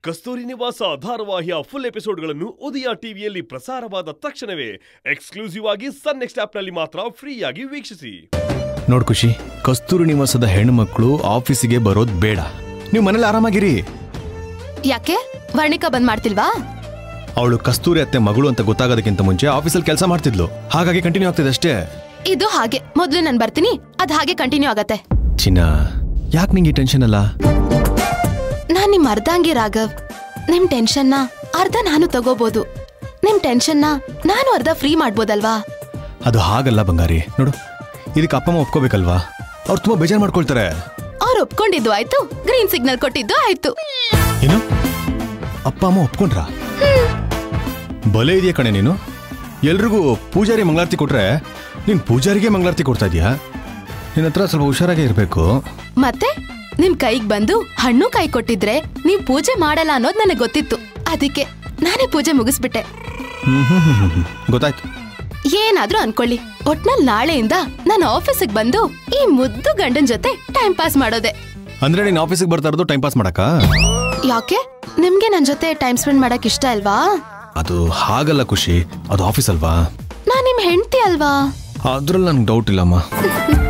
ಕಸ್ತೂರಿ ನಿವಾಸ ಧಾರಾವಾಹಿಯ ಫುಲ್ ಎಪಿಸೋಡ್ಗಳನ್ನು ಉದಯ ಟಿವಿಯಲ್ಲಿ ಪ್ರಸಾರವಾದ ತಕ್ಷಣವೇ ಎಕ್ಸ್ಕ್ಲೂಸಿವ್ ಆಗಿ ಸನ್ ನೆಕ್ಸ್ಟ್ ಆಪ್ನಲ್ಲಿ ಮಾತ್ರ ಫ್ರೀಯಾಗಿ ವೀಕ್ಷಿಸಿ ನೋಡ್ ಖುಷಿ ಕಸ್ತೂರಿ ನಿವಾಸದ ಹೆಣ್ಮಕ್ಳು ಆಫೀಸಿಗೆ ಬರೋದ್ ಬೇಡ ನೀವು ಮನೇಲಿ ಆರಾಮಾಗಿರಿ ಯಾಕೆ ವರ್ಣಿಕಾ ಬಂದ್ ಮಾಡ್ತಿಲ್ವಾ ಅವಳು ಕಸ್ತೂರಿ ಅತ್ತೆ ಮಗಳು ಅಂತ ಗೊತ್ತಾಗೋದಕ್ಕಿಂತ ಮುಂಚೆ ಆಫೀಸಲ್ಲಿ ಕೆಲಸ ಮಾಡ್ತಿದ್ಲು ಹಾಗಾಗಿ ಕಂಟಿನ್ಯೂ ಆಗ್ತಿದೆ ಅಷ್ಟೇ ಇದು ಹಾಗೆ ಮೊದ್ಲು ನಾನು ಬರ್ತೀನಿ ಅದ್ ಹಾಗೆ ಕಂಟಿನ್ಯೂ ಆಗತ್ತೆ ಚಿನ್ನ ಯಾಕೆ ನಿಂಗೆ ಟೆನ್ಷನ್ ಅಲ್ಲ ನಾನ್ ನಿಮ್ ಅರ್ಧಾಂಗಿ ರಾಘವ್ ನಿಮ್ ಟೆನ್ಷನ್ನ ಅರ್ಧ ನಾನು ತಗೋಬಹುದು ನಿಮ್ ಟೆನ್ಷನ್ನ ನಾನು ಅರ್ಧ ಫ್ರೀ ಮಾಡ್ಬೋದಲ್ವಾ ಅದು ಹಾಗಲ್ಲ ಬಂಗಾರಿ ನೋಡು ಇದಕ್ಕೆ ಅಪ್ಪ ಅಮ್ಮ ಒಪ್ಕೋಬೇಕಲ್ವಾ ಅವ್ರು ತುಂಬಾ ಬೇಜಾರು ಮಾಡ್ಕೊಳ್ತಾರೆ ಅವ್ರು ಒಪ್ಕೊಂಡಿದ್ದು ಆಯ್ತು ಗ್ರೀನ್ ಸಿಗ್ನಲ್ ಕೊಟ್ಟಿದ್ದು ಆಯ್ತು ಏನು ಅಪ್ಪ ಅಮ್ಮ ಒಪ್ಕೊಂಡ್ರ ಬಲೆ ಇದೆಯಾ ಕಣೆ ನೀನು ಎಲ್ರಿಗೂ ಪೂಜಾರಿ ಮಂಗಳಾರತಿ ಕೊಟ್ರೆ ನೀನ್ ಪೂಜಾರಿಗೆ ಮಂಗಳಾರತಿ ಕೊಡ್ತಾ ಇದೀಯಾ ನಿನ್ನ ಹತ್ರ ಸ್ವಲ್ಪ ಹುಷಾರಾಗೇ ಇರಬೇಕು ಮತ್ತೆ ನಿಮ್ ಕೈಗ್ ಬಂದು ಹಣ್ಣು ಕೈ ಕೊಟ್ಟಿದ್ರೆ ನೀವ್ ಪೂಜೆ ಮಾಡಲ್ಲ ಅನ್ನೋದ್ ನನಗೆ ಗೊತ್ತಿತ್ತು ಅದಕ್ಕೆ ನಾನೇ ಪೂಜೆ ಮುಗಿಸ್ಬಿಟ್ಟೆ ಗೊತ್ತಾಯ್ತು ಏನಾದ್ರೂ ಅನ್ಕೊಳ್ಳಿ ಒಟ್ನಲ್ಲಿ ನಾಳೆಯಿಂದ ನಾನು ಆಫೀಸಿಗೆ ಬಂದು ಈ ಮುದ್ದು ಗಂಡನ್ ಜೊತೆ ಟೈಮ್ ಪಾಸ್ ಮಾಡೋದೆ ಅಂದ್ರೆ ನೀನ್ ಆಫೀಸಿಗೆ ಬರ್ತಾ ಇರೋದು ಟೈಮ್ ಪಾಸ್ ಮಾಡಕ್ಕ ಯಾಕೆ ನಿಮ್ಗೆ ನನ್ ಜೊತೆ ಟೈಮ್ ಸ್ಪೆಂಡ್ ಮಾಡಕ್ ಇಷ್ಟ ಅಲ್ವಾ ಅದು ಹಾಗಲ್ಲ ಖುಷಿ ಅದು ಆಫೀಸ್ ಅಲ್ವಾ ನಾನ್ ನಿಮ್ ಹೆಂಡ್ತಿ ಅಲ್ವಾ ಅದ್ರಲ್ಲಿ ನನ್ಗೆ ಡೌಟ್ ಇಲ್ಲಮ್ಮ